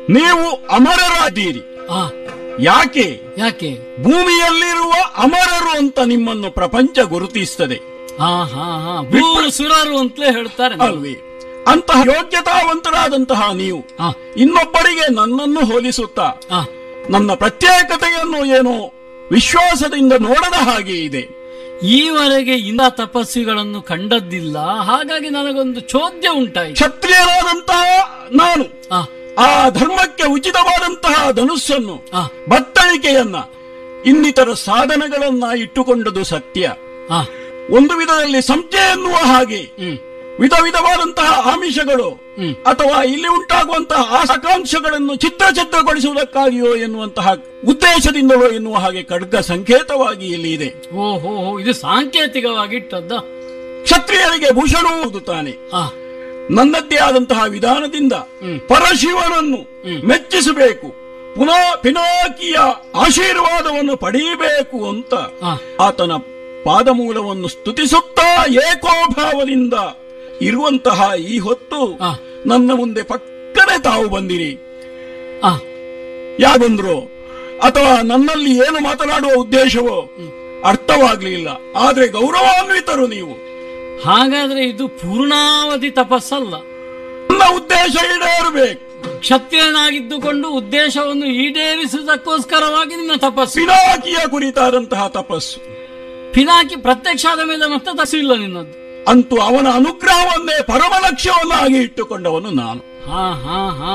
ನೀವು ಅಮರರಾದೀರಿ ಆ ಯಾಕೆ ಯಾಕೆ ಭೂಮಿಯಲ್ಲಿರುವ ಅಮರರು ಅಂತ ನಿಮ್ಮನ್ನು ಪ್ರಪಂಚ ಗುರುತಿಸ್ತದೆ ಹಾ ಹಾ ಹಾ ಭೂ ಸುರರು ಅಂತಲೇ ಹೇಳ್ತಾರೆ ನಾವು. ಅಲ್ವೇ ಅಂತಹ ಯೋಗ್ಯತಾವಂತರಾದಂತಹ ನೀವು ಆ, ಇನ್ನೊಬ್ಬರಿಗೆ ನನ್ನನ್ನು ಹೋಲಿಸುತ್ತಾ ಆ, ನನ್ನ ಪ್ರತ್ಯೇಕತೆಯನ್ನು ಏನೋ ವಿಶ್ವಾಸದಿಂದ ನೋಡದ ಹಾಗೆ ಇದೆ ಈವರೆಗೆ ಇಂಥ ತಪಸ್ವಿಗಳನ್ನು ಕಂಡದ್ದಿಲ್ಲ ಹಾಗಾಗಿ ನನಗೊಂದು ಚೋದ್ಯ ಉಂಟಾಯಿತು ಕ್ಷತ್ರಿಯರಾದಂತಹ ನಾನು ಆ, ಆ ಧರ್ಮಕ್ಕೆ ಉಚಿತವಾದಂತಹ ಧನುಸ್ಸನ್ನು ಆ, ಬತ್ತಳಿಕೆಯನ್ನ ಇನ್ನಿತರ ಸಾಧನಗಳನ್ನ ಇಟ್ಟುಕೊಂಡದು ಸತ್ಯ ಆ, ಒಂದು ವಿಧದಲ್ಲಿ ಸಂಚಯ ಎನ್ನುವ ಹಾಗೆ ಹ್ಮ್, ವಿಧ ವಿಧವಾದಂತಹ ಆಮಿಷಗಳು ಹ್ಮ್. ಅಥವಾ ಇಲ್ಲಿ ಉಂಟಾಗುವಂತಹ ಆಕಾಂಕ್ಷೆಗಳನ್ನು ಚಿತ್ರ ಚಿತ್ರಗೊಳಿಸುವುದಕ್ಕಾಗಿಯೋ ಎನ್ನುವಂತಹ ಉದ್ದೇಶದಿಂದಲೋ ಎನ್ನುವ ಹಾಗೆ ಖಡ್ಗ ಸಂಕೇತವಾಗಿ ಇಲ್ಲಿ ಇದೆ ಓ ಹೋ ಹೋ ಇದು ಸಾಂಕೇತಿಕವಾಗಿ ಇಟ್ಟದ್ದ ಕ್ಷತ್ರಿಯರಿಗೆ ಭೂಷಣವೂ ಹೌದು ತಾನೆ ಆ, ನನ್ನದ್ದೇ ಆದಂತಹ ವಿಧಾನದಿಂದ ಹ್ಮ್. ಪರಶಿವನನ್ನು ಹ್ಮ್. ಮೆಚ್ಚಿಸಬೇಕು ಪುನಃ ಪಿನಾಕಿಯ ಆಶೀರ್ವಾದವನ್ನು ಪಡೆಯಬೇಕು ಅಂತ ಆ, ಆತನ ಪಾದಮೂಲವನ್ನು ಸ್ತುತಿಸುತ್ತಾ ಏಕೋಭಾವದಿಂದ ಇರುವಂತಹ ಈ ಹೊತ್ತು ಆ. ನನ್ನ ಮುಂದೆ ಪಕ್ಕನೆ ತಾವು ಬಂದಿರಿ ಆ, ಯಾ ಬಂದ್ರು ಅಥವಾ ನನ್ನಲ್ಲಿ ಏನು ಮಾತನಾಡುವ ಉದ್ದೇಶವೋ ಅರ್ಥವಾಗ್ಲಿಲ್ಲ ಆದ್ರೆ ಗೌರವಾನ್ವಿತರು ನೀವು ಹಾಗಾದ್ರೆ ಇದು ಪೂರ್ಣಾವಧಿ ತಪಸ್ಸಲ್ಲ ನನ್ನ ಉದ್ದೇಶ ಈಡೇರಬೇಕು ಕ್ಷತ್ರಿಯನಾಗಿದ್ದುಕೊಂಡು ಉದ್ದೇಶವನ್ನು ಈಡೇರಿಸುವುದಕ್ಕೋಸ್ಕರವಾಗಿ ನಿನ್ನ ತಪಸ್ಸು ಪಿನಾಕಿಯ ಕುರಿತಾದಂತಹ ತಪಸ್ಸು ಪಿನಾಕಿ ಪ್ರತ್ಯಕ್ಷ ಆದ ಮೇಲೆ ಮತ್ತೆ ತಪಸ್ಸು ಇಲ್ಲ ನಿನ್ನದ್ದು ಅಂತೂ ಅವನ ಅನುಗ್ರಹವನ್ನೇ ಪರಮ ಲಕ್ಷ್ಯವನ್ನಾಗಿ ಇಟ್ಟುಕೊಂಡವನು ನಾನು ಹಾ ಹಾ ಹಾ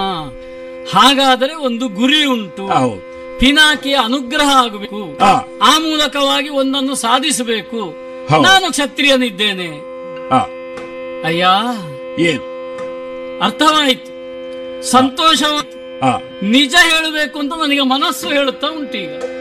ಹಾಗಾದರೆ ಒಂದು ಗುರಿ ಉಂಟು ಹೌದು ಪಿನಾಕಿಯ ಅನುಗ್ರಹ ಆಗಬೇಕು ಆ. ಆ ಮೂಲಕವಾಗಿ ಒಂದನ್ನು ಸಾಧಿಸಬೇಕು ಹೌದು. ನಾನು ಕ್ಷತ್ರಿಯನಿದ್ದೇನೆ ಆ, ಅಯ್ಯ ಏನು ಅರ್ಥವಾಯಿತು ಸಂತೋಷವಾಯಿತು ಆ, ನಿಜ ಹೇಳಬೇಕು ಅಂತ ನನಗೆ ಮನಸ್ಸು ಹೇಳುತ್ತಾ ಉಂಟು ಈಗ